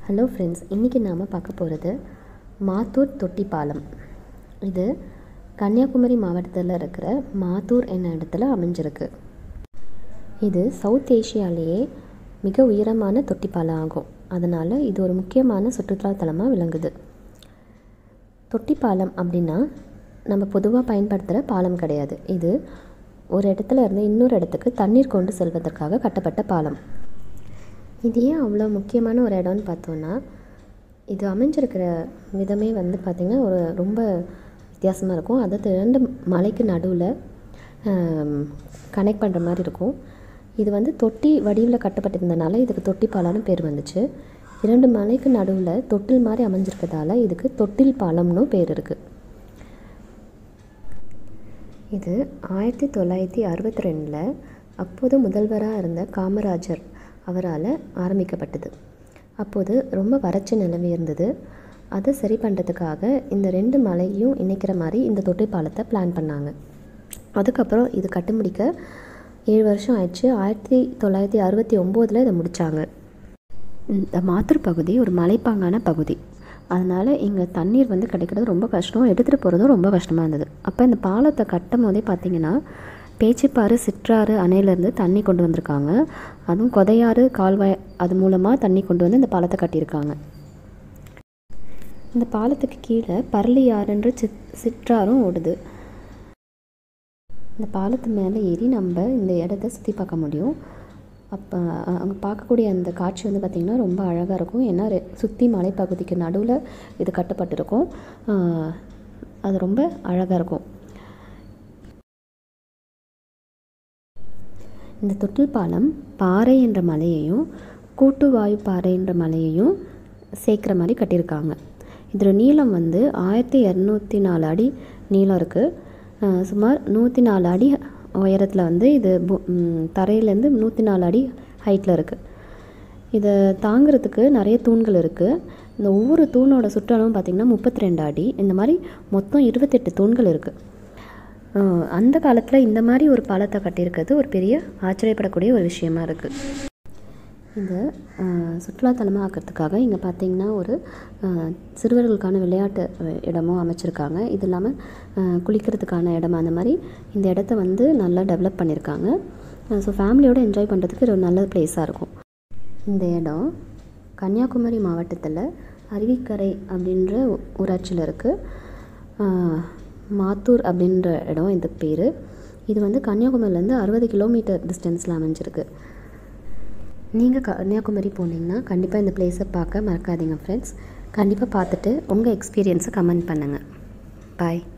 hello friends இன்றைக்கி நாம் பார்க்க போகிறது மாத்தூர் தொட்டி பாலம் இது கன்னியாகுமரி மாவட்டத்தில் இருக்கிற மாத்தூர் என்ன இடத்துல அமைஞ்சிருக்கு இது சவுத் ஏஷியாலேயே மிக உயரமான தொட்டி பாலம் ஆகும் அதனால் இது ஒரு முக்கியமான சுற்றுலா தலமாக விளங்குது தொட்டி பாலம் அப்படின்னா நம்ம பொதுவாக பயன்படுத்துகிற பாலம் கிடையாது இது ஒரு இடத்துல இருந்து இன்னொரு இடத்துக்கு தண்ணீர் கொண்டு செல்வதற்காக கட்டப்பட்ட பாலம் இது ஏன் அவ்வளோ முக்கியமான ஒரு இடம்னு பார்த்தோன்னா இது அமைஞ்சிருக்கிற விதமே வந்து பார்த்திங்கன்னா ஒரு ரொம்ப வித்தியாசமாக இருக்கும் அதாவது ரெண்டு மலைக்கு நடுவில் கனெக்ட் பண்ணுற மாதிரி இருக்கும் இது வந்து தொட்டி வடிவில் கட்டப்பட்டிருந்தனால இதுக்கு தொட்டி பாலம்னு பேர் வந்துச்சு இரண்டு மலைக்கு நடுவில் தொட்டில் மாதிரி அமைஞ்சிருக்கிறதால இதுக்கு தொட்டில் பாலம்னு பேர் இருக்குது இது ஆயிரத்தி தொள்ளாயிரத்தி அறுபத்தி ரெண்டில் அப்போது முதல்வராக இருந்த காமராஜர் அவரால் ஆரம்பிக்கப்பட்டது அப்போது ரொம்ப வறட்சி நிலவி இருந்தது அதை சரி பண்ணுறதுக்காக இந்த ரெண்டு மலையும் இணைக்கிற மாதிரி இந்த தொட்டி பாலத்தை பிளான் பண்ணாங்க அதுக்கப்புறம் இது கட்டி முடிக்க ஏழு வருஷம் ஆயிடுச்சு ஆயிரத்தி தொள்ளாயிரத்தி அறுபத்தி ஒம்போதில் இதை முடித்தாங்க இந்த மாத்தூர் பகுதி ஒரு மலைப்பாங்கான பகுதி அதனால் இங்கே தண்ணீர் வந்து கிடைக்கிறது ரொம்ப கஷ்டம் எடுத்துகிட்டு போகிறதும் ரொம்ப கஷ்டமாக இருந்தது அப்போ இந்த பாலத்தை கட்டும் போதே பார்த்திங்கன்னா பேச்சிப்பாறு சிற்றாறு அணையிலேருந்து தண்ணி கொண்டு வந்திருக்காங்க அதுவும் கொதையாறு கால்வாய் அது மூலமாக தண்ணி கொண்டு வந்து இந்த பாலத்தை கட்டியிருக்காங்க இந்த பாலத்துக்கு கீழே பரளியாறுன்ற சித் சிற்றாரும் ஓடுது இந்த பாலத்து மேலே ஏறி நம்ம இந்த இடத்த சுற்றி பார்க்க முடியும் அப்போ அங்கே பார்க்கக்கூடிய அந்த காட்சி வந்து பார்த்திங்கன்னா ரொம்ப அழகாக இருக்கும் ஏன்னா சுற்றி மலைப்பகுதிக்கு நடுவில் இது கட்டப்பட்டிருக்கும் அது ரொம்ப அழகாக இருக்கும் இந்த தொட்டில் பாலம் பாறை என்ற மலையையும் கூட்டுவாயு பாறை என்ற மலையையும் சேர்க்குற மாதிரி கட்டியிருக்காங்க இதோட நீளம் வந்து ஆயிரத்தி இரநூத்தி நாலு அடி நீளம் இருக்குது சுமார் நூற்றி நாலு அடி உயரத்தில் வந்து இது தரையிலேருந்து நூற்றி நாலு அடி ஹைட்டில் இருக்குது இதை தாங்கிறதுக்கு நிறைய தூண்கள் இருக்குது இந்த ஒவ்வொரு தூணோட சுற்றளவும் பார்த்திங்கன்னா முப்பத்தி ரெண்டு அடி இந்த மாதிரி மொத்தம் இருபத்தெட்டு தூண்கள் இருக்குது அந்த காலத்தில் இந்த மாதிரி ஒரு பாலத்தை கட்டியிருக்கிறது ஒரு பெரிய ஆச்சரியப்படக்கூடிய ஒரு விஷயமா இருக்குது இந்த சுற்றுலாத்தலமாக ஆக்கிறதுக்காக இங்கே பார்த்திங்கன்னா ஒரு சிறுவர்களுக்கான விளையாட்டு இடமும் அமைச்சிருக்காங்க இது இல்லாமல் குளிக்கிறதுக்கான இடம் அந்த மாதிரி இந்த இடத்த வந்து நல்லா டெவலப் பண்ணியிருக்காங்க ஸோ ஃபேமிலியோடு என்ஜாய் பண்ணுறதுக்கு ஒரு நல்ல ப்ளேஸாக இருக்கும் இந்த இடம் கன்னியாகுமரி மாவட்டத்தில் அருவிக்கரை அப்படின்ற ஊராட்சியில் இருக்குது மாத்தூர் அப்படின்ற இடம் இதுக்கு பேர் இது வந்து கன்னியாகுமரியிலேருந்து அறுபது கிலோமீட்டர் டிஸ்டன்ஸில் அமைஞ்சிருக்கு நீங்கள் கன்னியாகுமரி போனீங்கன்னா கண்டிப்பாக இந்த பிளேஸை பார்க்க மறக்காதீங்க ஃப்ரெண்ட்ஸ் கண்டிப்பாக பார்த்துட்டு உங்கள் எக்ஸ்பீரியன்ஸை கமெண்ட் பண்ணுங்கள் பாய்